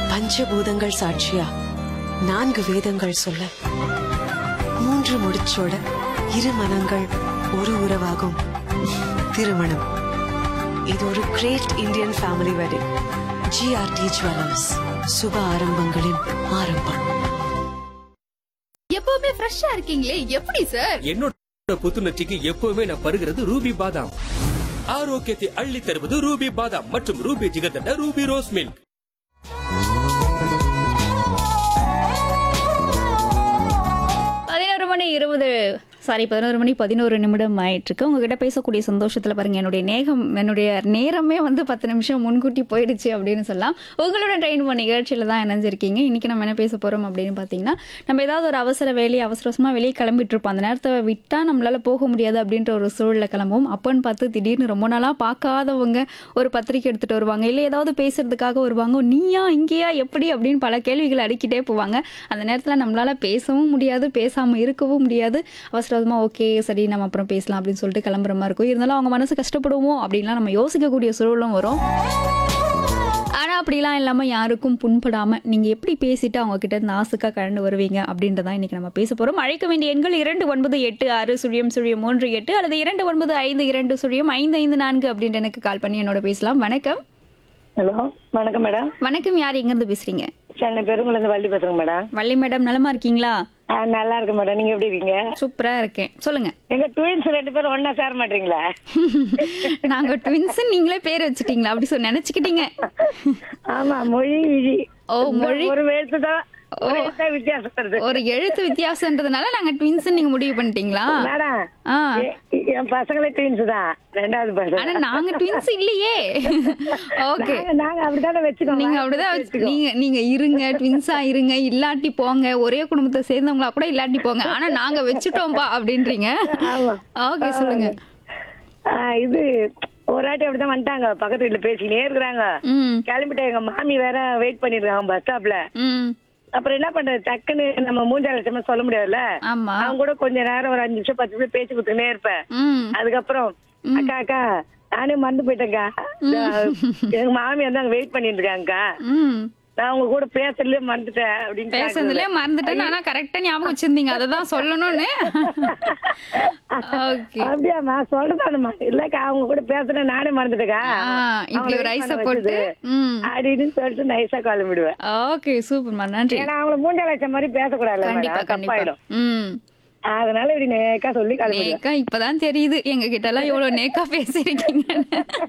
பஞ்சபூதங்கள் சாட்சியா நான்கு வேதங்கள் சொல்ல மூன்று முடிச்சோட இரு மனங்கள் ஒரு உறவாகும் திருமணம் இது ஒரு great Indian family wedding GRT jewellers சுப ஆரம்பங்களின் ஆரம்பம் எப்பவுமே ஃப்ரெஷ்ஷா இருக்கீங்களே எப்படி சார் என்னோட புத்துணர்ச்சிக்கு எப்பவுமே நான் பருகிறது ரூபி பாதாம் ஆரோக்கியத்தை அள்ளி தருவது ரூபி பாதாம் மற்றும் ruby jigarthanda ruby rose milk பதினோரு மணி இருபது சாரி பதினோரு மணி பதினோரு நிமிடம் ஆயிட்டிருக்கு உங்ககிட்ட பேசக்கூடிய சந்தோஷத்தில் பாருங்க என்னுடைய நேகம் என்னுடைய நேரமே வந்து பத்து நிமிஷம் முன்கூட்டி போயிடுச்சு அப்படின்னு சொல்லலாம் உங்களோட ட்ரெயின் பண்ண நிகழ்ச்சியில் தான் இணைஞ்சிருக்கீங்க இன்னைக்கு நம்ம என்ன பேச போகிறோம் அப்படின்னு பார்த்தீங்கன்னா நம்ம ஏதாவது ஒரு அவசர வேலையை அவசர அவசரமாக வெளியே கிளம்பிட்டு இருப்போம் அந்த நேரத்தை விட்டால் நம்மளால போக முடியாது அப்படின்ற ஒரு சூழலில் கிளம்புவோம் அப்போன்னு பார்த்து திடீர்னு ரொம்ப நாளாக பார்க்காதவங்க ஒரு பத்திரிக்கை எடுத்துகிட்டு வருவாங்க இல்லை ஏதாவது பேசுறதுக்காக வருவாங்க நீயா இங்கேயா எப்படி அப்படின்னு பல கேள்விகள் அடிக்கிட்டே போவாங்க அந்த நேரத்தில் நம்மளால பேசவும் முடியாது பேசாமல் இருக்கவும் முடியாது அவசர அவசரமாக ஓகே சரி நம்ம அப்புறம் பேசலாம் அப்படின்னு சொல்லிட்டு கிளம்புற மாதிரி இருக்கும் இருந்தாலும் அவங்க மனசு கஷ்டப்படுவோம் அப்படின்லாம் நம்ம யோசிக்கக்கூடிய சூழலும் வரும் ஆனால் அப்படிலாம் இல்லாமல் யாருக்கும் புண்படாமல் நீங்கள் எப்படி பேசிட்டு அவங்க கிட்ட இருந்து ஆசுக்காக கலந்து வருவீங்க அப்படின்றதான் இன்றைக்கி நம்ம பேச போகிறோம் அழைக்க வேண்டிய எண்கள் இரண்டு ஒன்பது எட்டு ஆறு சுழியம் சுழியம் மூன்று எட்டு அல்லது இரண்டு ஒன்பது ஐந்து இரண்டு சுழியம் ஐந்து ஐந்து நான்கு அப்படின்ட்டு எனக்கு கால் பண்ணி என்னோட பேசலாம் வணக்கம் ஹலோ வணக்கம் மேடம் வணக்கம் யார் எங்கேருந்து பேசுகிறீங்க சென்னை பெருங்குளந்து வள்ளி பேசுறேங்க மேடம் வள்ளி மேடம் நலமா இருக்கீங்களா ஆ, நல்லா இருக்கு மேடம் நீங்க எப்படி இருக்கீங்க சூப்பராக இருக்கேன் சொல்லுங்கள் எங்க ட்வின்ஸ் ரெண்டு பேரும் ஒண்ணா சேர மாட்டீங்களா நாங்க ட்வின்ஸ் நீங்களே பேர் வச்சுட்டீங்களா அப்படி சொல்லி நினைச்சுக்கிட்டீங்க ஆமா மொழி விழி ஓ, மொழி. ஒரு எழுத்து தான் ஒரு எழுத்து தான் வித்தியாசம் வருது ஒரு எழுத்து வித்தியாசம்ன்றதுனால நாங்க ட்வின்ஸ் நீங்க முடிவு பண்ணிட்டீங்களா மேடம் ஆ எ- என் பசங்களே ட்வின்ஸ் தான் ரெண்டாவது ஆனா பசங்க நாங்க ட்வின்ஸ் இல்லையே ஓகே நாங்க- நாங்க அப்படித்தானே வச்சுக்கோங்க நீங்க அப்படிதான் வச்சு- நீங்க நீங்க இருங்க ட்வின்ஸா இருங்க இல்லாட்டி போங்க ஒரே குடும்பத்தை சேர்ந்தவங்களா கூட இல்லாட்டி போங்க ஆனா நாங்க வச்சுட்டோம்பா அப்படின்றீங்க ஆமா. ஓகே சொல்லுங்க ஆ, இது ஒரு வாட்டி அப்படிதான் வந்துட்டாங்க பக்கத்து வீட்டுல பேசிக்கினே இருக்கிறாங்க ம் கிளம்பிட்டு எங்க மாமி வேற வெயிட் பண்ணிருக்காங்க பஸ் ஸ்டாப்ல ம் அப்புறம் என்ன பண்றது டக்குன்னு நம்ம மூஞ்சால லட்சமா சொல்ல முடியாதுல்ல ஆமா அவங்க கூட கொஞ்ச நேரம் ஒரு அஞ்சு நிமிஷம் பத்து நிமிஷம் பேச்சு கொடுத்துனே இருப்பேன் ம் அதுக்கப்புறம் அக்கா அக்கா நானே மறந்து போயிட்டேன்க்கா இந்த எங்க மாமி வந்து அங்க வெயிட் பண்ணிட்டு இருக்காங்கக்கா ம் நான் உங்க கூட பேசுறதுலயே மறந்துட்டேன் அப்படின்னு பேசுறதுலயே மறந்துட்டேன் ஆனா கரெக்டா ஞாபகம் வச்சிருந்தீங்க அததான் சொல்லணும்னு ஓகே அப்படியாம்மா சொல்றதானுமா இல்லக்கா அவங்க கூட பேசுறேன் நானே மறந்துட்டேக்கா இப்படி ஒரு ஐஸ போட்டு ம் அப்படின்னு சொல்லிட்டு நைஸா கிளம்பிடுவேன் ஓகே சூப்பர்மா நன்றி ஏன்னா அவங்கள மூஞ்ச லட்சம் மாதிரி பேசக்கூடாதுல்ல கண்டிப்பா மேடம் கண்டிப்பா தப்பாயிடும் ம் அதனால இப்படி நேக்கா சொல்லி கிளம்பிடுவேன் நேக்கா இப்பதான் தெரியுது எங்க கிட்ட எல்லாம் எவ்வளவு நேக்கா பேசிருக்கீங்க